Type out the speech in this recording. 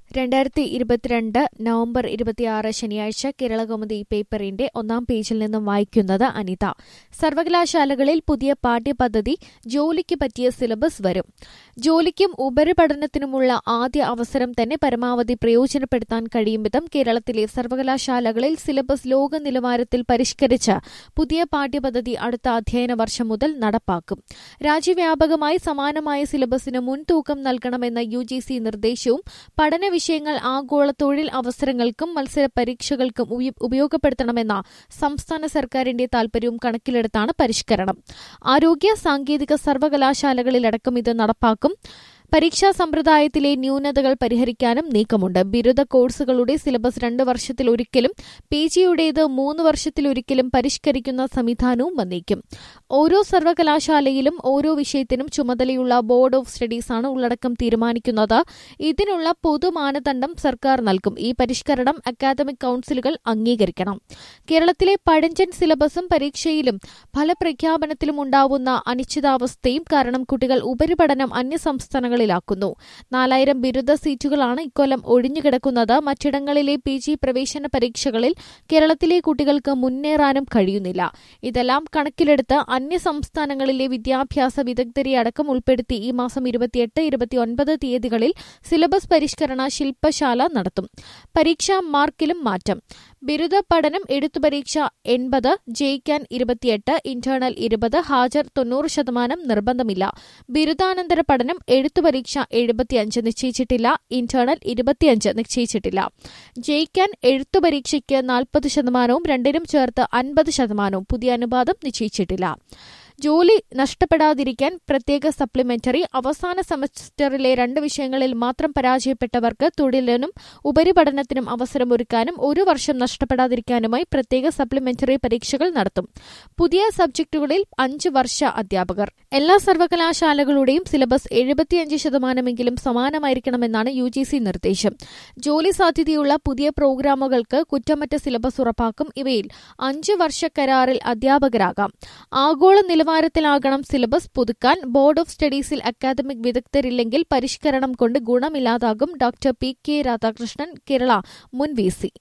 രണ്ടായിരത്തി ഇരുപത്തിരണ്ട് നവംബർ ഇരുപത്തിയാറ് ശനിയാഴ്ച കേരളകൗമുദി പേപ്പറിന്റെ ഒന്നാം പേജിൽ നിന്നും വായിക്കുന്നത് അനിത സർവകലാശാലകളിൽ പുതിയ പാഠ്യപദ്ധതി ജോലിക്ക് പറ്റിയ സിലബസ് വരും ജോലിക്കും ഉപരിപഠനത്തിനുമുള്ള ആദ്യ അവസരം തന്നെ പരമാവധി പ്രയോജനപ്പെടുത്താൻ കഴിയും വിധം കേരളത്തിലെ സർവകലാശാലകളിൽ സിലബസ് ലോക നിലവാരത്തിൽ പരിഷ്കരിച്ച് പുതിയ പാഠ്യപദ്ധതി അടുത്ത അധ്യയന വർഷം മുതൽ നടപ്പാക്കും രാജ്യവ്യാപകമായി സമാനമായ സിലബസിന് മുൻതൂക്കം നൽകണമെന്ന യു ജി സി നിർദ്ദേശവും പഠന വിഷയങ്ങൾ ആഗോള തൊഴിൽ അവസരങ്ങൾക്കും മത്സര പരീക്ഷകൾക്കും ഉപ- ഉപയോഗപ്പെടുത്തണമെന്ന സംസ്ഥാന സർക്കാരിന്റെ താൽപര്യവും കണക്കിലെടുത്താണ് പരിഷ്കരണം ആരോഗ്യ സാങ്കേതിക സർവകലാശാലകളിലടക്കം ഇത് നടപ്പാക്കും പരീക്ഷാ സമ്പ്രദായത്തിലെ ന്യൂനതകൾ പരിഹരിക്കാനും നീക്കമുണ്ട് ബിരുദ കോഴ്സുകളുടെ സിലബസ് രണ്ട് വർഷത്തിലൊരിക്കലും പി ജിയുടേത് മൂന്ന് വർഷത്തിലൊരിക്കലും പരിഷ്കരിക്കുന്ന സംവിധാനവും വന്നേക്കും ഓരോ സർവകലാശാലയിലും ഓരോ വിഷയത്തിനും ചുമതലയുള്ള ബോർഡ് ഓഫ് സ്റ്റഡീസാണ് ഉള്ളടക്കം തീരുമാനിക്കുന്നത് ഇതിനുള്ള പൊതു മാനദണ്ഡം സർക്കാർ നൽകും ഈ പരിഷ്കരണം അക്കാദമിക് കൌൺസിലുകൾ അംഗീകരിക്കണം കേരളത്തിലെ പഴഞ്ചൻ സിലബസും പരീക്ഷയിലും ഫലപ്രഖ്യാപനത്തിലും ഉണ്ടാവുന്ന അനിശ്ചിതാവസ്ഥയും കാരണം കുട്ടികൾ ഉപരിപഠനം അന്യസംസ്ഥാനങ്ങളിലാക്കുന്നു നാലായിരം ബിരുദ സീറ്റുകളാണ് ഇക്കൊല്ലം ഒഴിഞ്ഞുകിടക്കുന്നത് മറ്റിടങ്ങളിലെ പി ജി പ്രവേശന പരീക്ഷകളിൽ കേരളത്തിലെ കുട്ടികൾക്ക് മുന്നേറാനും കഴിയുന്നില്ല ഇതെല്ലാം കണക്കിലെടുത്ത് അന്യസംസ്ഥാനങ്ങളിലെ വിദ്യാഭ്യാസ വിദഗ്ധരെ അടക്കം ഉൾപ്പെടുത്തി ഈ മാസം ഇരുപത്തിയെട്ട് ഇരുപത്തിയൊൻപത് തീയതികളിൽ സിലബസ് പരിഷ്കരണ ശില്പശാല നടത്തും പരീക്ഷാ മാർക്കിലും മാറ്റം ബിരുദ പഠനം എഴുത്തു പരീക്ഷ എൺപത് ജയിക്കാൻ ഇരുപത്തിയെട്ട് ഇന്റേണൽ ഇരുപത് ഹാജർ തൊണ്ണൂറ് ശതമാനം നിർബന്ധമില്ല ബിരുദാനന്തര പഠനം എഴുത്തു പരീക്ഷ എഴുപത്തിയഞ്ച് നിശ്ചയിച്ചിട്ടില്ല ഇന്റേണൽ ഇരുപത്തിയഞ്ച് നിശ്ചയിച്ചിട്ടില്ല ജയിക്കാൻ എഴുത്തു പരീക്ഷയ്ക്ക് നാൽപ്പത് ശതമാനവും രണ്ടിനും ചേർത്ത് അൻപത് ശതമാനവും പുതിയ അനുപാതം നിശ്ചയിച്ചിട്ടില്ല ജോലി നഷ്ടപ്പെടാതിരിക്കാൻ പ്രത്യേക സപ്ലിമെന്ററി അവസാന സെമസ്റ്ററിലെ രണ്ട് വിഷയങ്ങളിൽ മാത്രം പരാജയപ്പെട്ടവർക്ക് തൊഴിലിനും ഉപരിപഠനത്തിനും അവസരമൊരുക്കാനും ഒരു വർഷം നഷ്ടപ്പെടാതിരിക്കാനുമായി പ്രത്യേക സപ്ലിമെന്ററി പരീക്ഷകൾ നടത്തും പുതിയ സബ്ജക്റ്റുകളിൽ അഞ്ച് വർഷ അധ്യാപകർ എല്ലാ സർവകലാശാലകളുടെയും സിലബസ് എഴുപത്തിയഞ്ച് ശതമാനമെങ്കിലും സമാനമായിരിക്കണമെന്നാണ് യു ജി സി നിർദ്ദേശം ജോലി സാധ്യതയുള്ള പുതിയ പ്രോഗ്രാമുകൾക്ക് കുറ്റമറ്റ സിലബസ് ഉറപ്പാക്കും ഇവയിൽ അഞ്ച് വർഷ കരാറിൽ അധ്യാപകരാകാം ആഗോള നിലവാരത്തിലാകണം സിലബസ് പുതുക്കാൻ ബോർഡ് ഓഫ് സ്റ്റഡീസിൽ അക്കാദമിക് വിദഗ്ധരില്ലെങ്കിൽ പരിഷ്കരണം കൊണ്ട് ഗുണമില്ലാതാകും doctor P K Radhakrishnan Kerala മുൻ വി സി